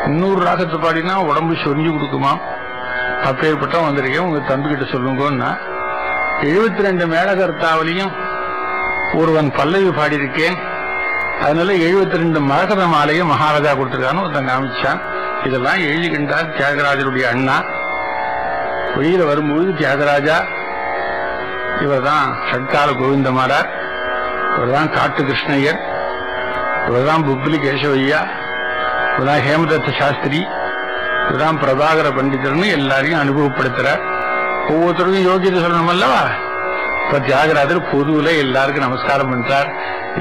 இன்னொரு ராகத்தை பாடினா உடம்பு சொரிஞ்சு கொடுக்குமா அப்பேற்பட்ட வந்திருக்கேன் உங்க தம்பி கிட்ட சொல்லுங்கன்னா எழுபத்தி ரெண்டு மேலகர்த்தாவிலையும் ஒருவன் பல்லவி பாடியிருக்கேன் அதனால எழுபத்தி ரெண்டு மரகத மாலையும் மகாராஜா கொடுத்திருக்கான்னு ஒருத்தன் காமிச்சான் இதெல்லாம் எழுதிக்கின்றார் தியாகராஜருடைய அண்ணா வெளியில வரும்போது தியாகராஜா இவர்தான் ஷட்கால கோவிந்தமாரார் இவர்தான் காட்டு கிருஷ்ணய்யர் இவர்தான் புப்ளி கேசவையா இவர்தான் ஹேமதத்த சாஸ்திரி இவர்தான் பிரபாகர பண்டிதர்னு எல்லாரையும் அனுபவப்படுத்துறார் ஒவ்வொருத்தருக்கும் யோகியதை சொல்லணும் அல்லவா இப்ப தியாகராஜர் பொதுவுல எல்லாருக்கும் நமஸ்காரம் பண்றார்